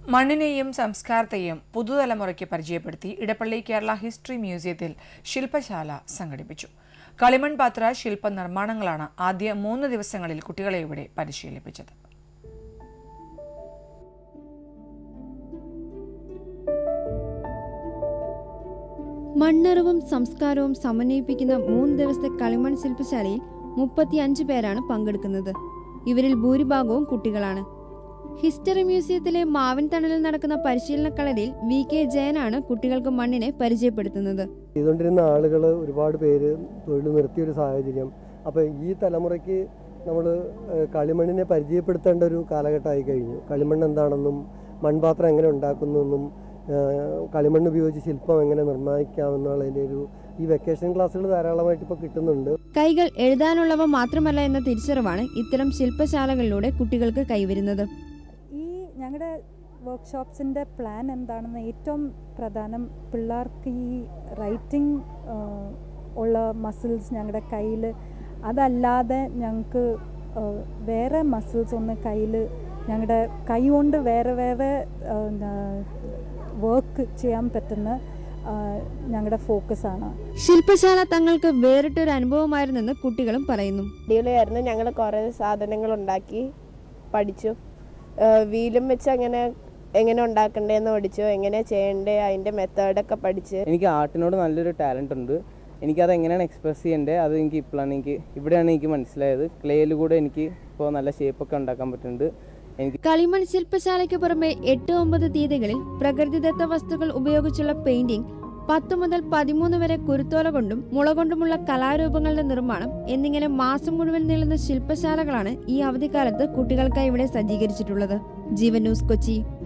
മണ്ണിനെയും സംസ്കാരത്തെയും പുതുതലമുറയ്ക്ക് പരിചയപ്പെടുത്തി ഇടപ്പള്ളി കേരള ഹിസ്റ്ററി മ്യൂസിയത്തിൽ ശില്പശാല സംഘടിപ്പിച്ചു കളിമൺ പാത്ര ശില്പ നിർമ്മാണങ്ങളാണ് ആദ്യ മൂന്ന് ദിവസങ്ങളിൽ കുട്ടികളെ ഇവിടെ പരിശീലിപ്പിച്ചത് മണ്ണറിവും സംസ്കാരവും സമന്വയിപ്പിക്കുന്ന മൂന്ന് ദിവസത്തെ കളിമൺ ശില്പശാലയിൽ മുപ്പത്തിയഞ്ച് പേരാണ് പങ്കെടുക്കുന്നത് ഇവരിൽ ഭൂരിഭാഗവും കുട്ടികളാണ് ഹിസ്റ്ററി മ്യൂസിയത്തിലെ മാവിൻ തണലിൽ നടക്കുന്ന പരിശീലന കളരിയിൽ വി കെ ജയനാണ് കുട്ടികൾക്ക് മണ്ണിനെ പരിചയപ്പെടുത്തുന്നത് ചെയ്തുകൊണ്ടിരുന്ന ആളുകൾ ഒരുപാട് പേര് തൊഴിൽ നിർത്തിയൊരു സാഹചര്യം അപ്പോൾ ഈ തലമുറയ്ക്ക് നമ്മൾ കളിമണ്ണിനെ പരിചയപ്പെടുത്തേണ്ട ഒരു കാലഘട്ടമായി കഴിഞ്ഞു കളിമണ്ണ് എന്താണെന്നും മൺപാത്രം എങ്ങനെ ഉണ്ടാക്കുന്നെന്നും ഏഹ് കളിമണ്ണ് ഉപയോഗിച്ച് ശില്പം എങ്ങനെ നിർമ്മിക്കാമെന്നുള്ളതിൻ്റെ ഒരു ഈ വെക്കേഷൻ ക്ലാസ്സുകൾ ധാരാളമായിട്ട് ഇപ്പോൾ കിട്ടുന്നുണ്ട് കൈകൾ എഴുതാനുള്ളവ മാത്രമല്ല എന്ന തിരിച്ചറിവാണ് ഇത്തരം ശില്പശാലകളിലൂടെ കുട്ടികൾക്ക് കൈവരുന്നത് ഈ ഞങ്ങളുടെ വർക്ക്ഷോപ്സിൻ്റെ പ്ലാൻ എന്താണെന്ന് ഏറ്റവും പ്രധാനം പിള്ളേർക്ക് ഈ റൈറ്റിംഗ് ഉള്ള മസിൽസ് ഞങ്ങളുടെ കയ്യിൽ അതല്ലാതെ ഞങ്ങൾക്ക് വേറെ മസിൽസ് ഒന്ന് കയ്യിൽ ഞങ്ങളുടെ കൈ കൊണ്ട് വേറെ വേറെ വർക്ക് ചെയ്യാൻ പറ്റുന്ന ആ, ഞങ്ങളുടെ ഫോക്കസാണ് ശില്പശാല തങ്ങൾക്ക് വേറിട്ടൊരു അനുഭവമായിരുന്നെന്ന് കുട്ടികളും പറയുന്നു അടിപൊളിയായിരുന്നു ഞങ്ങൾ കുറേ സാധനങ്ങൾ ഉണ്ടാക്കി പഠിച്ചു വീലും വെച്ച് അങ്ങനെ എങ്ങനെ ഉണ്ടാക്കണ്ടേന്ന് പഠിച്ചു എങ്ങനെ ചെയ്യണ്ടേ അതിൻ്റെ മെത്തേഡൊക്കെ പഠിച്ച് എനിക്ക് ആർട്ടിനോട് നല്ലൊരു ടാലൻ്റ് ഉണ്ട് എനിക്കത് എങ്ങനെയാണ് എക്സ്പ്രസ് ചെയ്യേണ്ടത് അത് എനിക്ക് ഇപ്പോഴാണ് എനിക്ക് ഇവിടെയാണ് എനിക്ക് മനസ്സിലായത് ക്ലേയിൽ കൂടെ എനിക്ക് ഇപ്പോൾ നല്ല ഷേപ്പൊക്കെ ഉണ്ടാക്കാൻ പറ്റുന്നുണ്ട് എനിക്ക് കളിമൺ ശില്പശാലയ്ക്ക് പുറമെ എട്ട് ഒമ്പത് തീയതികളിൽ പ്രകൃതിദത്ത വസ്തുക്കൾ ഉപയോഗിച്ചുള്ള പെയിന്റിംഗ് പത്ത് മുതൽ പതിമൂന്ന് വരെ കുരുത്തോല കൊണ്ടും മുള കൊണ്ടുമുള്ള കലാരൂപങ്ങളുടെ നിർമ്മാണം എന്നിങ്ങനെ മാസം മുഴുവൻ നീളുന്ന ശില്പശാലകളാണ് ഈ അവധിക്കാലത്ത് കുട്ടികൾക്കായി ഇവിടെ സജ്ജീകരിച്ചിട്ടുള്ളത് ജീവൻ ന്യൂസ് കൊച്ചി